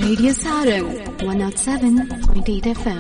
Radio Sarang 107.8 FM.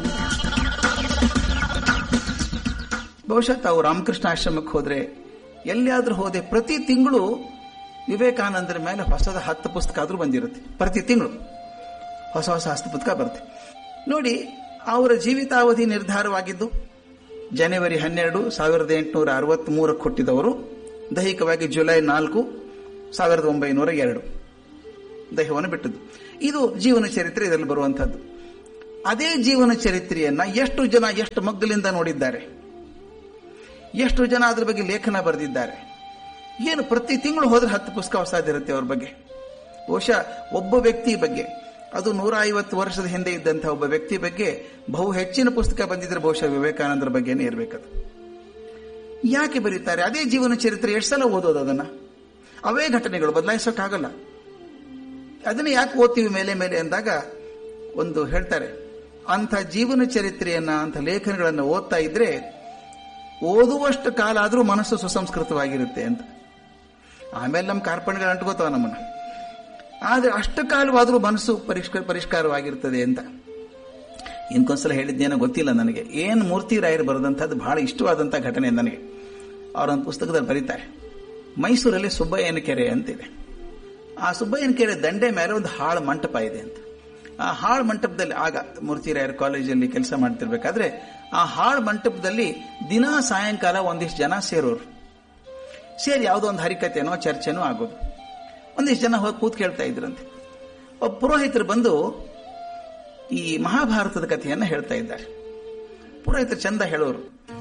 ಬಹುಶಃ ತಾವು ರಾಮಕೃಷ್ಣ ಆಶ್ರಮಕ್ಕೆ ಹೋದ್ರೆ ಎಲ್ಲಿಯಾದ್ರೂ ಹೋದೆ ಪ್ರತಿ ತಿಂಗಳು ವಿವೇಕಾನಂದರ ಮೇಲೆ ಹೊಸದ ಹತ್ತು ಪುಸ್ತಕ ಆದ್ರೂ ಬಂದಿರುತ್ತೆ ಪ್ರತಿ ತಿಂಗಳು ಹೊಸ ಹೊಸ ಹಸ್ತ ಪುಸ್ತಕ ಬರುತ್ತೆ ನೋಡಿ ಅವರ ಜೀವಿತಾವಧಿ ನಿರ್ಧಾರವಾಗಿದ್ದು ಜನವರಿ ಹನ್ನೆರಡು ಸಾವಿರದ ಎಂಟುನೂರ ಅರವತ್ತ್ ಮೂರಕ್ಕೆ ಹುಟ್ಟಿದವರು ದೈಹಿಕವಾಗಿ ಜುಲೈ ನಾಲ್ಕು ಸಾವಿರದ ಒಂಬೈನೂರ ಎರಡು ದೇಹವನ್ನು ಬಿಟ್ಟದ್ದು ಇದು ಜೀವನ ಚರಿತ್ರೆ ಇದರಲ್ಲಿ ಬರುವಂತಹದ್ದು ಅದೇ ಜೀವನ ಚರಿತ್ರೆಯನ್ನ ಎಷ್ಟು ಜನ ಎಷ್ಟು ಮಗ್ಗಲಿಂದ ನೋಡಿದ್ದಾರೆ ಎಷ್ಟು ಜನ ಅದ್ರ ಬಗ್ಗೆ ಲೇಖನ ಬರೆದಿದ್ದಾರೆ ಏನು ಪ್ರತಿ ತಿಂಗಳು ಹೋದ್ರೆ ಹತ್ತು ಪುಸ್ತಕ ಹೊಸದಿರುತ್ತೆ ಅವ್ರ ಬಗ್ಗೆ ಬಹುಶಃ ಒಬ್ಬ ವ್ಯಕ್ತಿ ಬಗ್ಗೆ ಅದು ನೂರ ಐವತ್ತು ವರ್ಷದ ಹಿಂದೆ ಇದ್ದಂತಹ ಒಬ್ಬ ವ್ಯಕ್ತಿ ಬಗ್ಗೆ ಬಹು ಹೆಚ್ಚಿನ ಪುಸ್ತಕ ಬಂದಿದ್ರೆ ಬಹುಶಃ ವಿವೇಕಾನಂದರ ಬಗ್ಗೆನೇ ಇರಬೇಕದು ಯಾಕೆ ಬರೀತಾರೆ ಅದೇ ಜೀವನ ಚರಿತ್ರೆ ಎಷ್ಟು ಸಲ ಓದೋದು ಅದನ್ನ ಅವೇ ಘಟನೆಗಳು ಬದಲಾಯಿಸೋಕ್ಕಾಗಲ್ಲ ಅದನ್ನ ಯಾಕೆ ಓದ್ತೀವಿ ಮೇಲೆ ಮೇಲೆ ಅಂದಾಗ ಒಂದು ಹೇಳ್ತಾರೆ ಅಂಥ ಜೀವನ ಚರಿತ್ರೆಯನ್ನ ಅಂಥ ಲೇಖನಗಳನ್ನು ಓದ್ತಾ ಇದ್ರೆ ಓದುವಷ್ಟು ಕಾಲ ಆದರೂ ಮನಸ್ಸು ಸುಸಂಸ್ಕೃತವಾಗಿರುತ್ತೆ ಅಂತ ಆಮೇಲೆ ನಮ್ಮ ಕಾರ್ಪಣ್ಯಗಳು ಅಂಟ್ಕೋತಾವ ನಮ್ಮನ್ನ ಆದ್ರೆ ಅಷ್ಟು ಕಾಲವಾದರೂ ಮನಸ್ಸು ಪರಿಷ್ಕಾರ ಪರಿಷ್ಕಾರವಾಗಿರ್ತದೆ ಅಂತ ಇನ್ಕೊಂದ್ಸಲ ಹೇಳಿದ್ದೇನೋ ಗೊತ್ತಿಲ್ಲ ನನಗೆ ಏನು ಮೂರ್ತಿ ರಾಯರು ಬರೆದಂಥದ್ದು ಬಹಳ ಇಷ್ಟವಾದಂಥ ಘಟನೆ ನನಗೆ ಅವರೊಂದು ಪುಸ್ತಕದಲ್ಲಿ ಬರೀತಾರೆ ಮೈಸೂರಲ್ಲಿ ಸುಬ್ಬಯ್ಯನ ಕೆರೆ ಅಂತಿದೆ ಆ ಸುಬ್ಬಯ್ಯನ ಕೆರೆ ದಂಡೆ ಮೇಲೆ ಒಂದು ಹಾಳು ಮಂಟಪ ಇದೆ ಅಂತ ಆ ಹಾಳು ಮಂಟಪದಲ್ಲಿ ಆಗ ಮೂರ್ತಿರಾಯರ್ ಕಾಲೇಜಲ್ಲಿ ಕೆಲಸ ಮಾಡ್ತಿರ್ಬೇಕಾದ್ರೆ ಆ ಹಾಳು ಮಂಟಪದಲ್ಲಿ ದಿನಾ ಸಾಯಂಕಾಲ ಒಂದಿಷ್ಟು ಜನ ಸೇರೋರು ಸೇರಿ ಯಾವುದೋ ಒಂದು ಹರಿಕತೆನೋ ಚರ್ಚೆನೋ ಆಗೋದು ಒಂದಿಷ್ಟು ಜನ ಹೋಗಿ ಕೂತ್ ಕೇಳ್ತಾ ಇದ್ರಂತೆ ಒಬ್ಬ ಪುರೋಹಿತರು ಬಂದು ಈ ಮಹಾಭಾರತದ ಕಥೆಯನ್ನ ಹೇಳ್ತಾ ಇದ್ದಾರೆ ಪುರೋಹಿತರು ಚಂದ ಹೇಳೋರು